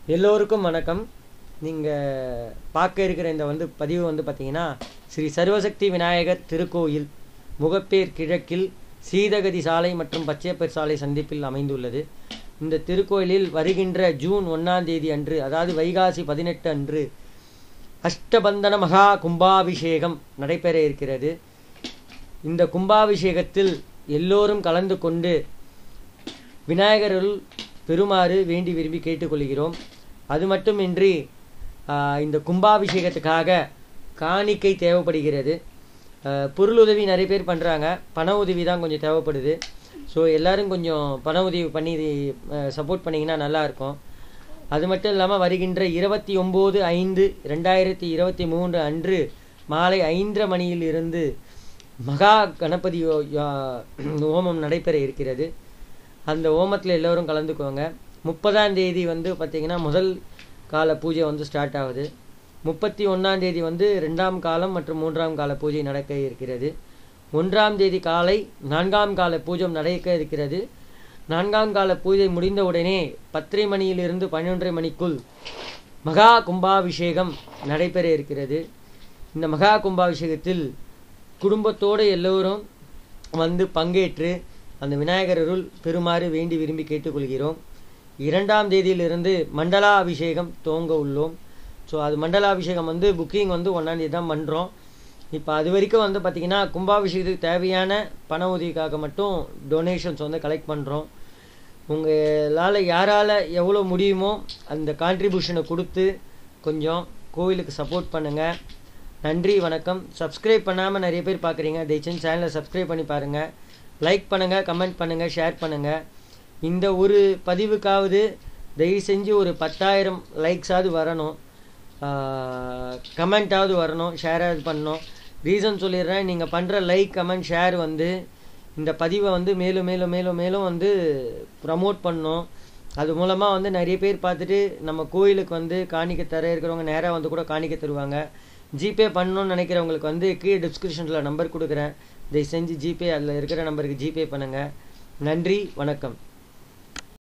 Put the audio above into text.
எல்லோருக்கும் வணக்கம் நீங்கள் பார்க்க இருக்கிற இந்த வந்து பதிவு வந்து பார்த்தீங்கன்னா ஸ்ரீ சர்வசக்தி விநாயகர் திருக்கோயில் முகப்பேர் கிழக்கில் சீதகதி சாலை மற்றும் பச்சையப்பர் சாலை சந்திப்பில் அமைந்துள்ளது இந்த திருக்கோயிலில் வருகின்ற ஜூன் ஒன்றாம் தேதி அன்று அதாவது வைகாசி பதினெட்டு அன்று அஷ்டபந்தன மகா கும்பாபிஷேகம் நடைபெற இருக்கிறது இந்த கும்பாபிஷேகத்தில் எல்லோரும் கலந்து கொண்டு விநாயகருள் பெறுமாறு வேண்டி விரும்பி கேட்டுக்கொள்கிறோம் அது மட்டுமின்றி ஆஹ், இந்த கும்பாபிஷேகத்துக்காக காணிக்கை தேவைப்படுகிறது ஆஹ், பொருளுதவி நிறைய பேர் பண்ணுறாங்க பண உதவி தான் கொஞ்சம் தேவைப்படுது ஸோ எல்லாரும் கொஞ்சம் பண உதவி பண்ணி சப்போர்ட் பண்ணிங்கன்னா நல்லாயிருக்கும் அது மட்டும் இல்லாமல் வருகின்ற இருபத்தி ஒம்பது ஐந்து ரெண்டாயிரத்தி இருபத்தி மூன்று அன்று மாலை ஐந்தரை மணியில் இருந்து மகா கணபதி யோ- யா- ஹோமம் நடைபெற இருக்கிறது அந்த ஹோமத்தில் எல்லோரும் கலந்துக்குவாங்க முப்பதாம் தேதி வந்து பார்த்திங்கன்னா முதல் கால பூஜை வந்து ஸ்டார்ட் ஆகுது முப்பத்தி ஒன்றாம் தேதி வந்து ரெண்டாம் காலம் மற்றும் மூன்றாம் கால பூஜை நடக்க இருக்கிறது ஒன்றாம் தேதி காலை நான்காம் கால பூஜை நடக்க இருக்கிறது நான்காம் கால பூஜை முடிந்தவுடனே பத்தரை மணியிலிருந்து பன்னிரண்டரை மணிக்குள் மகா கும்பாபிஷேகம் நடைபெற இருக்கிறது இந்த மகா கும்பாபிஷேகத்தில் குடும்பத்தோடு எல்லோரும் வந்து பங்கேற்று அந்த விநாயகர் அருள் பெறுமாறு வேண்டி விரும்பி கேட்டுக்கொள்கிறோம் இரண்டாம் தேதியிலிருந்து மண்டலா அபிஷேகம் துவங்க உள்ளோம் ஸோ அது மண்டலா அபிஷேகம் வந்து புக்கிங் வந்து ஒன்றாம் தேதி தான் பண்ணுறோம் இப்போ அது வரைக்கும் வந்து பார்த்திங்கன்னா கும்பாபிஷேகத்துக்கு தேவையான பண உதவிக்காக மட்டும் டொனேஷன்ஸ் வந்து கலெக்ட் பண்ணுறோம் உங்களால் யாரால் எவ்வளோ முடியுமோ அந்த கான்ட்ரிபியூஷனை கொடுத்து கொஞ்சம் கோவிலுக்கு சப்போர்ட் பண்ணுங்கள் நன்றி வணக்கம் சப்ஸ்கிரைப் பண்ணாமல் நிறைய பேர் பார்க்குறீங்க தயவுசெய்து சேனலை சப்ஸ்கிரைப் பண்ணி பாருங்கள் லைக் பண்ணுங்கள் கமெண்ட் பண்ணுங்கள் ஷேர் பண்ணுங்கள் இந்த ஒரு பதிவுக்காவது தயவு செஞ்சு ஒரு பத்தாயிரம் லைக்ஸாவது வரணும் கமெண்ட்டாவது வரணும் ஷேராவது பண்ணணும் ரீசன் சொல்லிடுறேன் நீங்கள் பண்ணுற லைக் கமெண்ட் ஷேர் வந்து இந்த பதிவை வந்து மேலும் மேலும் மேலும் மேலும் வந்து ப்ரமோட் பண்ணணும் அது மூலமாக வந்து நிறைய பேர் பார்த்துட்டு நம்ம கோயிலுக்கு வந்து காணிக்க தர இருக்கிறவங்க நேராக வந்து கூட காணிக்க தருவாங்க ஜிபே பண்ணணும்னு நினைக்கிறவங்களுக்கு வந்து கீழே டிஸ்கிரிப்ஷனில் நம்பர் கொடுக்குறேன் தயவு செஞ்சு ஜிபே அதில் இருக்கிற நம்பருக்கு ஜிபே பண்ணுங்கள் நன்றி வணக்கம்